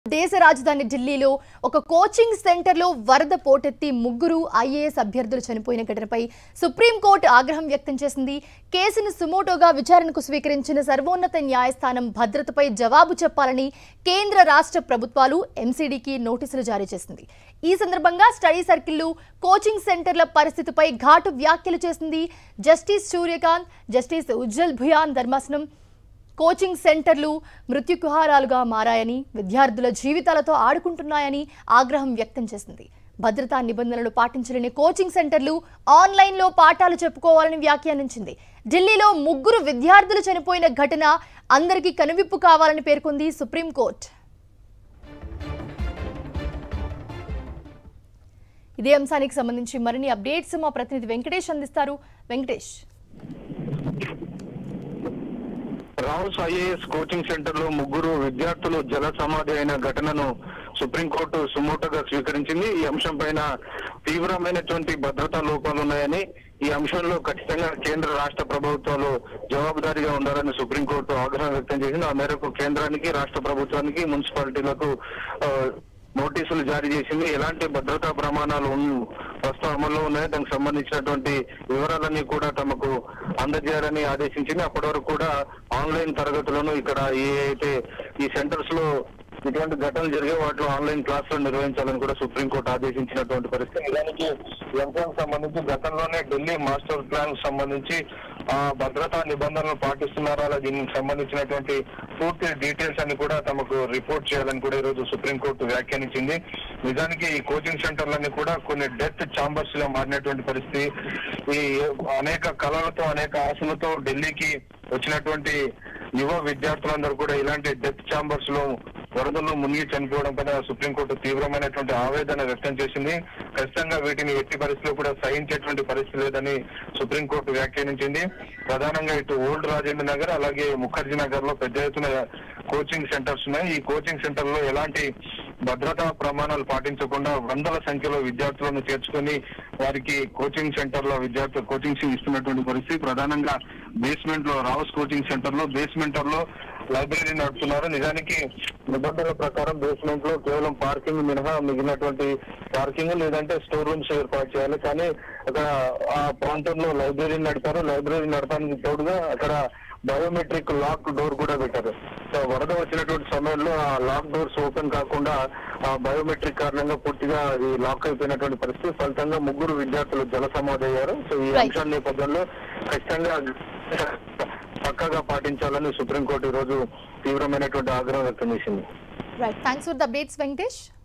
దేశ రాజధాని ఢిల్లీలో ఒక కోచింగ్ సెంటర్లో వరద పోటెత్తి ముగ్గురు ఐఏఎస్ అభ్యర్థులు చనిపోయిన ఘటనపై సుప్రీంకోర్టు ఆగ్రహం వ్యక్తం చేసింది కేసును సుమోటోగా విచారణకు స్వీకరించిన సర్వోన్నత న్యాయస్థానం భద్రతపై జవాబు చెప్పాలని కేంద్ర రాష్ట్ర ప్రభుత్వాలు ఎంసీడీకి నోటీసులు జారీ చేసింది ఈ సందర్భంగా స్టడీ సర్కిళ్లు కోచింగ్ సెంటర్ల పరిస్థితిపై ఘాటు వ్యాఖ్యలు చేసింది జస్టిస్ సూర్యకాంత్ జస్టిస్ ఉజ్జల్ భుయాన్ ధర్మాసనం కోచింగ్ సెంటర్లు మృత్యుకుహారాలుగా మారాయని విద్యార్థుల జీవితాలతో ఆడుకుంటున్నాయని ఆగ్రహం వ్యక్తం చేసింది భద్రతా నిబంధనలు పాటించలేని కోచింగ్ సెంటర్లు ఆన్లైన్లో పాఠాలు చెప్పుకోవాలని వ్యాఖ్యానించింది ఢిల్లీలో ముగ్గురు విద్యార్థులు చనిపోయిన ఘటన అందరికీ కనువిప్పు కావాలని పేర్కొంది సుప్రీంకోర్టు ఇదే అంశానికి సంబంధించి మరిన్ని అప్డేట్స్ మా ప్రతినిధి వెంకటేష్ అందిస్తారు Venkatesh Rau's IAS coaching centre లో ముగ్గురు విద్యార్థులు జల సమాధి అయిన ఘటనను సుప్రీంకోర్టు సుమోటోగా స్వీకరించింది ఈ అంశం పైన తీవ్రమైనటువంటి భద్రతా లోపాలు ఉన్నాయని ఈ అంశంలో ఖచ్చితంగా కేంద్ర రాష్ట్ర ప్రభుత్వాలు జవాబుదారీగా ఉండాలని సుప్రీంకోర్టు ఆగ్రహం వ్యక్తం చేసింది ఆ మేరకు కేంద్రానికి రాష్ట్ర ప్రభుత్వానికి మున్సిపాలిటీలకు ఆ, నోటీసులు జారీ చేసింది ఎలాంటి భద్రతా ప్రమాణాలు ఉన్- ప్రస్తుతం అమల్లో ఉన్నాయో దానికి సంబంధించినటువంటి వివరాలన్నీ కూడా తమకు అందజేయాలని ఆదేశించింది అప్పటి వరకు కూడా ఆన్లైన్ తరగతులను ఇక్కడ ఏ అయితే ఈ సెంటర్స్ లో ఇటువంటి ఘటనలు జరిగే వాటిలో ఆన్లైన్ క్లాసులు నిర్వహించాలని కూడా సుప్రీంకోర్టు ఆదేశించినటువంటి పరిస్థితి నిజానికి ఈ అంశానికి సంబంధించి గతంలోనే ఢిల్లీ మాస్టర్ ప్లాన్ సంబంధించి ఆ భద్రతా నిబంధనలు పాటిస్తున్నారా అలా దీనికి సంబంధించినటువంటి పూర్తి డీటెయిల్స్ అన్ని కూడా తమకు రిపోర్ట్ చేయాలని కూడా ఈ రోజు సుప్రీంకోర్టు వ్యాఖ్యానించింది నిజానికి ఈ కోచింగ్ సెంటర్లన్నీ కూడా కొన్ని డెత్ ఛాంబర్స్ గా మారినటువంటి పరిస్థితి ఈ అనేక కళలతో అనేక ఆశలతో ఢిల్లీకి వచ్చినటువంటి యువ విద్యార్థులందరూ కూడా ఇలాంటి డెత్ ఛాంబర్స్ లో వరదల్లో మునిగి చనిపోవడం పైన సుప్రీంకోర్టు తీవ్రమైనటువంటి ఆవేదన వ్యక్తం చేసింది ఖచ్చితంగా వీటిని ఎట్టి పరిస్థితిలో కూడా సహించేటువంటి పరిస్థితి లేదని సుప్రీంకోర్టు వ్యాఖ్యానించింది ప్రధానంగా ఇటు ఓల్డ్ రాజేంద్ర నగర్ అలాగే ముఖర్జీ నగర్ లో పెద్ద ఎత్తున కోచింగ్ సెంటర్స్ ఉన్నాయి ఈ కోచింగ్ సెంటర్ లో ఎలాంటి భద్రతా ప్రమాణాలు పాటించకుండా వందల సంఖ్యలో విద్యార్థులను చేర్చుకొని వారికి కోచింగ్ సెంటర్ లో విద్యార్థులు కోచింగ్ ఇస్తున్నటువంటి పరిస్థితి ప్రధానంగా బేస్మెంట్ లో రావుస్ కోచింగ్ సెంటర్ లో బేస్మెంట్ లో లైబ్రరీ నడుపుతున్నారు నిజానికి నిబంధనల ప్రకారం బేస్మెంట్ లో కేవలం పార్కింగ్ మినహా మిగిలినటువంటి పార్కింగ్ లేదంటే స్టోర్ రూమ్స్ ఏర్పాటు చేయాలి కానీ అక్కడ ఆ ప్రాంతంలో లైబ్రరీ నడిపారు లైబ్రరీ నడపడానికి తోడుగా అక్కడ బయోమెట్రిక్ లాక్ డోర్ కూడా పెట్టారు సో వరద వచ్చినటువంటి సమయంలో ఆ లాక్ డోర్స్ ఓపెన్ కాకుండా ఆ బయోమెట్రిక్ కారణంగా పూర్తిగా అది లాక్ అయిపోయినటువంటి పరిస్థితి ఫలితంగా ముగ్గురు విద్యార్థులు జల సమాధి అయ్యారు సో ఈ Right. అంశాల నేపథ్యంలో ఖచ్చితంగా పక్కగా పాటించాలని సుప్రీంకోర్టు ఈ రోజు తీవ్రమైనటువంటి ఆగ్రహం వ్యక్తం చేసింది right thanks for the updates Venkatesh